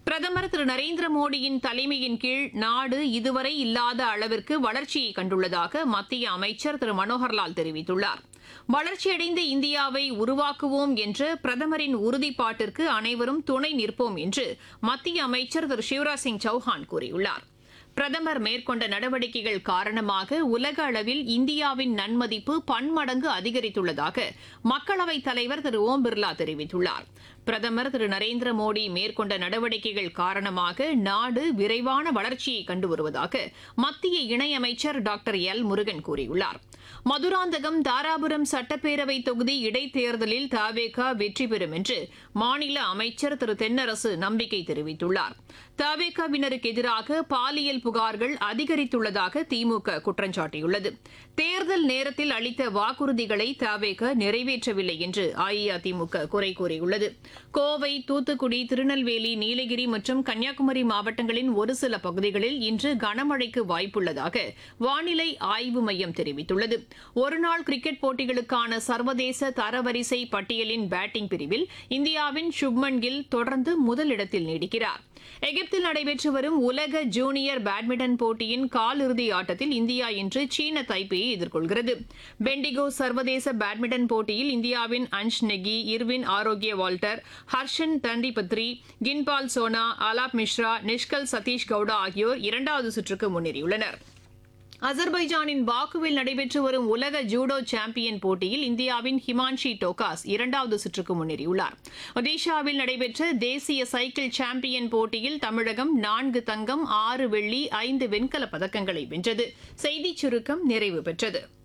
பிரதமர் திரு நரேந்திர மோடியின் தலைமையின் கீழ் நாடு இதுவரை இல்லாத அளவிற்கு வளர்ச்சியை கண்டுள்ளதாக மத்திய அமைச்சர் திரு மனோகர்லால் தெரிவித்துள்ளார் வளர்ச்சியடைந்த இந்தியாவை உருவாக்குவோம் என்ற பிரதமரின் உறுதிப்பாட்டிற்கு அனைவரும் துணை நிற்போம் என்று மத்திய அமைச்சர் திரு சிவராஜ் சிங் சௌஹான் கூறியுள்ளார் பிரதமர் மேற்கொண்ட நடவடிக்கைகள் காரணமாக உலக அளவில் இந்தியாவின் நன்மதிப்பு பன்மடங்கு அதிகரித்துள்ளதாக மக்களவைத் தலைவர் திரு ஓம் பிர்லா தெரிவித்துள்ளார் பிரதமர் திரு நரேந்திர மோடி மேற்கொண்ட நடவடிக்கைகள் காரணமாக நாடு விரைவான வளர்ச்சியை கண்டு வருவதாக மத்திய இணையமைச்சர் டாக்டர் எல் முருகன் கூறியுள்ளார் மதுராந்தகம் தாராபுரம் சட்டப்பேரவை தொகுதி இடைத்தேர்தலில் தவேக வெற்றி பெறும் என்று மாநில அமைச்சர் திரு தென்னரசு நம்பிக்கை தெரிவித்துள்ளார் தவேகவினருக்கு எதிராக பாலியல் புகார்கள் அதிகரித்துள்ளதாக திமுக குற்றம் சாட்டியுள்ளது தேர்தல் நேரத்தில் அளித்த வாக்குறுதிகளை தவேக நிறைவேற்றவில்லை என்று அஇஅதிமுக குறை கூறியுள்ளது கோவை தூத்துக்குடி திருநெல்வேலி நீலகிரி மற்றும் கன்னியாகுமரி மாவட்டங்களின் ஒரு சில பகுதிகளில் இன்று கனமழைக்கு வாய்ப்புள்ளதாக வானிலை ஆய்வு மையம் தெரிவித்துள்ளது ஒருநாள் கிரிக்கெட் போட்டிகளுக்கான சர்வதேச தரவரிசை பட்டியலின் பேட்டிங் பிரிவில் இந்தியாவின் சுப்மன் கில் தொடர்ந்து முதலிடத்தில் நீடிக்கிறார் எகிப்தில் நடைபெற்று வரும் உலக ஜூனியர் பேட்மிண்டன் போட்டியின் காலிறுதி ஆட்டத்தில் இந்தியா இன்று சீன தைப்பேயை எதிர்கொள்கிறது பெண்டிகோ சர்வதேச பேட்மிண்டன் போட்டியில் இந்தியாவின் அன்ஷ் நெகி இர்வின் ஆரோக்கிய வால்டர் ஹர்ஷன் தண்டிபத்ரி கின்பால் சோனா அலாப் மிஸ்ரா நிஷ்கல் சதீஷ் கவுடா ஆகியோர் இரண்டாவது சுற்றுக்கு முன்னேறியுள்ளனர் அசர்பைஜானின் பாக்குவில் நடைபெற்று வரும் உலக ஜூடோ சாம்பியன் போட்டியில் இந்தியாவின் ஹிமான்ஷி டோகாஸ் இரண்டாவது சுற்றுக்கு முன்னேறியுள்ளார் ஒடிஷாவில் நடைபெற்ற தேசிய சைக்கிள் சாம்பியன் போட்டியில் தமிழகம் நான்கு தங்கம் ஆறு வெள்ளி ஐந்து வெண்கலப் பதக்கங்களை வென்றது செய்திச் சுருக்கம் நிறைவு பெற்றது